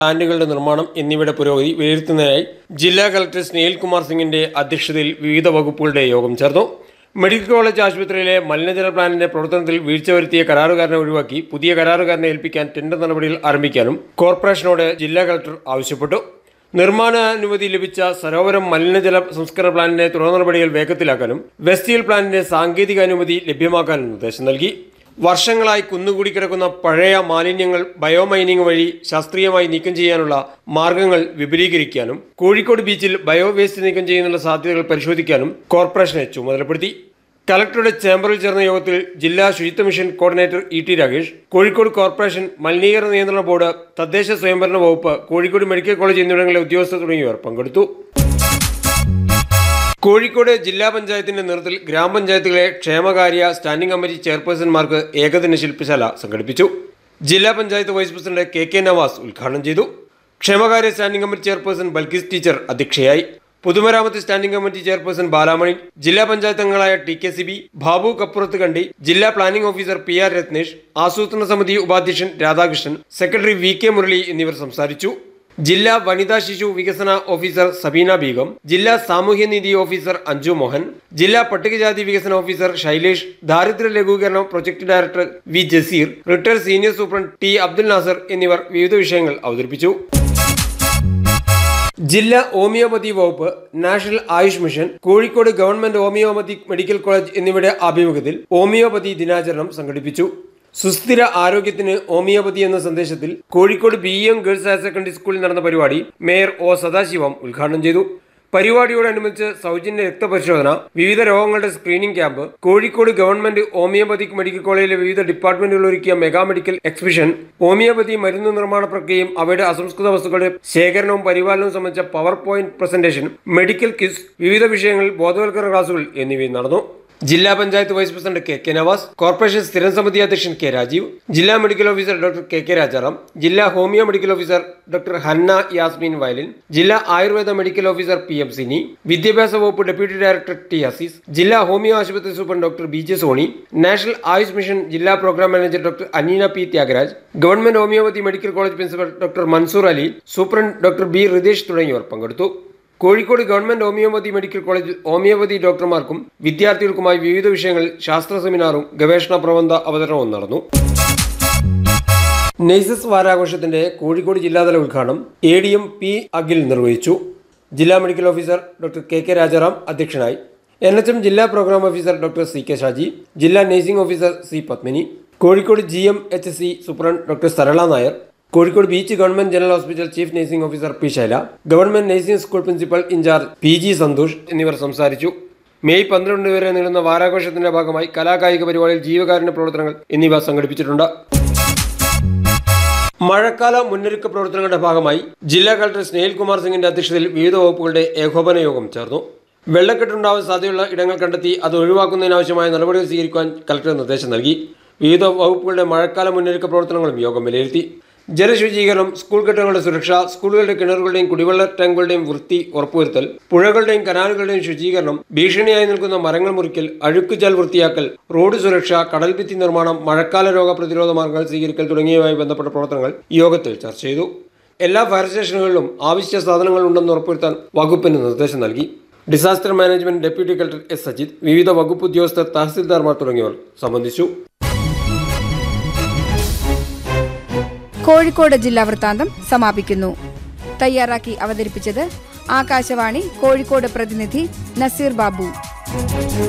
പ്ലാന്റുകളുടെ നിർമ്മാണം എന്നിവയുടെ പുരോഗതി വിലയിരുത്തുന്നതിനായി ജില്ലാ കളക്ടർ സ്നേഹിൽ കുമാർ സിംഗിന്റെ അധ്യക്ഷതയിൽ വിവിധ വകുപ്പുകളുടെ യോഗം ചേർന്നു മെഡിക്കൽ കോളേജ് ആശുപത്രിയിലെ മലിനജല പ്ലാന്റിന്റെ പ്രവർത്തനത്തിൽ വീഴ്ച വരുത്തിയ കരാറുകാരനെ ഒഴിവാക്കി പുതിയ കരാറുകാരനെ ഏൽപ്പിക്കാൻ ടെൻഡർ നടപടികൾ ആരംഭിക്കാനും കോർപ്പറേഷനോട് ജില്ലാ കളക്ടർ ആവശ്യപ്പെട്ടു നിർമ്മാണാനുമതി ലഭിച്ച സരോവരം മലിനജല സംസ്കരണ പ്ലാന്റിന്റെ തുടർ നടപടികൾ വേഗത്തിലാക്കാനും വെസ്റ്റീൽ പ്ലാന്റിന്റെ സാങ്കേതിക അനുമതി ലഭ്യമാക്കാനും നിർദ്ദേശം നൽകി വർഷങ്ങളായി കുന്നുകൂടി കിടക്കുന്ന പഴയ മാലിന്യങ്ങൾ ബയോമൈനിങ് വഴി ശാസ്ത്രീയമായി നീക്കം ചെയ്യാനുള്ള മാർഗങ്ങൾ വിപുലീകരിക്കാനും കോഴിക്കോട് ബീച്ചിൽ ബയോ വേസ്റ്റ് നീക്കം ചെയ്യുന്നതിനുള്ള സാധ്യതകൾ പരിശോധിക്കാനും കോർപ്പറേഷനെ ചുമതലപ്പെടുത്തി കലക്ടറുടെ ചേംബറിൽ ചേർന്ന യോഗത്തിൽ ജില്ലാ ശുചിത്വ mission coordinator E T Ragesh Kozhikode corporation മലിനീകരണ നിയന്ത്രണ ബോർഡ് തദ്ദേശ സ്വയംഭരണ വകുപ്പ് കോഴിക്കോട് മെഡിക്കൽ കോളേജ് എന്നിവിടങ്ങളിലെ ഉദ്യോഗസ്ഥർ തുടങ്ങിയവർ പങ്കെടുത്തു കോഴിക്കോട് ജില്ലാ പഞ്ചായത്തിന്റെ നേതൃത്വത്തിൽ ഗ്രാമപഞ്ചായത്തുകളെ ക്ഷേമകാര്യ സ്റ്റാൻഡിംഗ് കമ്മിറ്റി ചെയർപേഴ്സൺമാർക്ക് ഏകദിന ശില്പശാല സംഘടിപ്പിച്ചു ജില്ലാ panchayat vice president K K Navas ഉദ്ഘാടനം ചെയ്തു ക്ഷേമകാര്യ standing committee chairperson Balkis teacher അധ്യക്ഷയായി പൊതുമരാമത്ത് സ്റ്റാൻഡിംഗ് കമ്മിറ്റി ചെയർപേഴ്സൺ ബാലാമണി ജില്ലാ പഞ്ചായത്ത് അംഗങ്ങളായ T K C B Babu Kappurath Kandi ജില്ലാ planning officer P R Ratnesh ആസൂത്രണ സമിതി ഉപാധ്യക്ഷൻ Radhakrishnan secretary V K Murali എന്നിവർ സംസാരിച്ചു ജില്ലാ വനിതാ ശിശു വികസന ഓഫീസർ സബീന ബീഗം ജില്ലാ സാമൂഹ്യനീതി ഓഫീസർ അഞ്ജു മോഹൻ ജില്ലാ പട്ടികജാതി വികസന ഓഫീസർ ശൈലേഷ് ദാരിദ്ര്യ ലഘൂകരണ project director V Jaseer retired senior superintendent T Abdul Nasar എന്നിവർ വിവിധ വിഷയങ്ങൾ അവതരിപ്പിച്ചു ജില്ലാ ഹോമിയോപ്പതി വകുപ്പ് national Ayush mission Kozhikode government homeopathic medical college എന്നിവയുടെ ആഭിമുഖ്യത്തിൽ ഹോമിയോപ്പതി ദിനാചരണം സംഘടിപ്പിച്ചു സുസ്ഥിര ആരോഗ്യത്തിന് ഹോമിയോപ്പതി എന്ന സന്ദേശത്തിൽ Kozhikode B M girls higher secondary സ്കൂളിൽ നടന്ന പരിപാടി മേയർ ഒ സദാശിവം ഉദ്ഘാടനം ചെയ്തു പരിപാടിയോടനുബന്ധിച്ച് സൗജന്യ രക്തപരിശോധന വിവിധ രോഗങ്ങളുടെ screening camp Kozhikode government homeopathic medical കോളേജിലെ വിവിധ ഡിപ്പാർട്ട്മെന്റുകൾ ഒരുക്കിയ മെഗാ മെഡിക്കൽ എക്സിബിഷൻ ഹോമിയോപ്പതി മരുന്ന് നിർമ്മാണ പ്രക്രിയയും അവയുടെ അസംസ്കൃത വസ്തുക്കളുടെ ശേഖരണവും പരിപാലനവും സംബന്ധിച്ച പവർ പോയിന്റ് പ്രസന്റേഷൻ മെഡിക്കൽ കിസ് വിവിധ വിഷയങ്ങളിൽ ബോധവൽക്കരണ ക്ലാസുകൾ എന്നിവയും നടന്നു ജില്ലാ panchayat vice president K K Navas corporation സ്ഥിരം സമിതി അധ്യക്ഷൻ കെ രാജീവ് ജില്ലാ medical officer doctor K K Rajaram ജില്ലാ homeo medical officer doctor Hanna Yasmin വയലിൻ ജില്ലാ Ayurveda medical officer P M Sini വിദ്യാഭ്യാസ വകുപ്പ് ഡെപ്യൂട്ടി ഡയറക്ടർ ടി അസീസ് ജില്ലാ ഹോമിയോ ആശുപത്രി superintendent doctor B J Soni national Ayush mission ജില്ലാ programme manager doctor Aneena P Thyagaraj government homeopathy medical college principal doctor Mansoor Ali superintendent doctor B Ritesh തുടങ്ങിയവർ പങ്കെടുത്തു Kozhikode government homeopathy medical കോളേജിൽ ഹോമിയോപ്പതി ഡോക്ടർമാർക്കും വിദ്യാർത്ഥികൾക്കുമായി വിവിധ വിഷയങ്ങളിൽ ശാസ്ത്ര സെമിനാറും ഗവേഷണ പ്രബന്ധ അവതരണവും നടന്നു നെയ്സസ് വാരാഘോഷത്തിന്റെ കോഴിക്കോട് ജില്ലാതല ഉദ്ഘാടനം A D M P Akhil നിർവഹിച്ചു ജില്ലാ medical officer doctor K K Rajaram അധ്യക്ഷനായി എൻ എച്ച് എം ജില്ലാ programme officer doctor C K Shaji ജില്ലാ nursing officer C Padmini Kozhikode G M H C superintendent doctor Sarala Nair Kozhikode beach government general hospital chief nursing officer P Shaila government nursing school principal in charge P G Santhosh എന്നിവർ സംസാരിച്ചു May പന്ത്രണ്ട് വരെ നീളുന്ന വാരാഘോഷത്തിന്റെ ഭാഗമായി കലാകായിക പരിപാടിയിൽ ജീവകാരുണ്യ പ്രവർത്തനങ്ങൾ എന്നിവ സംഘടിപ്പിച്ചിട്ടുണ്ട് മഴക്കാല മുന്നൊരുക്ക പ്രവർത്തനങ്ങളുടെ ഭാഗമായി ജില്ലാ കളക്ടർ സ്നേഹിൽ കുമാർ സിംഗിന്റെ അധ്യക്ഷതയിൽ വിവിധ വകുപ്പുകളുടെ ഏകോപന യോഗം ചേർന്നു വെള്ളക്കെട്ടുണ്ടാവാൻ സാധ്യതയുള്ള ഇടങ്ങൾ കണ്ടെത്തി അത് ഒഴിവാക്കുന്നതിനാവശ്യമായ നടപടികൾ സ്വീകരിക്കാൻ കളക്ടർ നിർദ്ദേശം നൽകി വിവിധ വകുപ്പുകളുടെ മഴക്കാല മുന്നൊരുക്ക പ്രവർത്തനങ്ങളും യോഗം വിലയിരുത്തി ജലശുചീകരണം സ്കൂൾ കെട്ടിടങ്ങളുടെ സുരക്ഷ സ്കൂളുകളുടെ കിണറുകളുടെയും കുടിവെള്ള ടാങ്കുകളുടെയും വൃത്തി ഉറപ്പുവരുത്തൽ പുഴകളുടെയും കനാലുകളുടെയും ശുചീകരണം ഭീഷണിയായി നിൽക്കുന്ന മരങ്ങൾ മുറിക്കൽ അഴുക്കുചാൽ വൃത്തിയാക്കൽ റോഡ് സുരക്ഷ കടൽഭിത്തി നിർമ്മാണം മഴക്കാല രോഗ പ്രതിരോധ മാർഗങ്ങൾ സ്വീകരിക്കൽ തുടങ്ങിയവയുമായി ബന്ധപ്പെട്ട പ്രവർത്തനങ്ങൾ യോഗത്തിൽ ചർച്ച ചെയ്തു എല്ലാ ഫയർ സ്റ്റേഷനുകളിലും ആവശ്യ സാധനങ്ങൾ ഉണ്ടെന്ന് ഉറപ്പുവരുത്താൻ വകുപ്പിന് നിർദ്ദേശം നൽകി disaster management deputy collector S Sajith വിവിധ വകുപ്പ് ഉദ്യോഗസ്ഥർ തഹസിൽദാർമാർ തുടങ്ങിയവർ സംബന്ധിച്ചു കോഴിക്കോട് ജില്ലാ വൃത്താന്തം സമാപിക്കുന്നു തയ്യാറാക്കി അവതരിപ്പിച്ചത് ആകാശവാണി കോഴിക്കോട് പ്രതിനിധി നസീർ ബാബു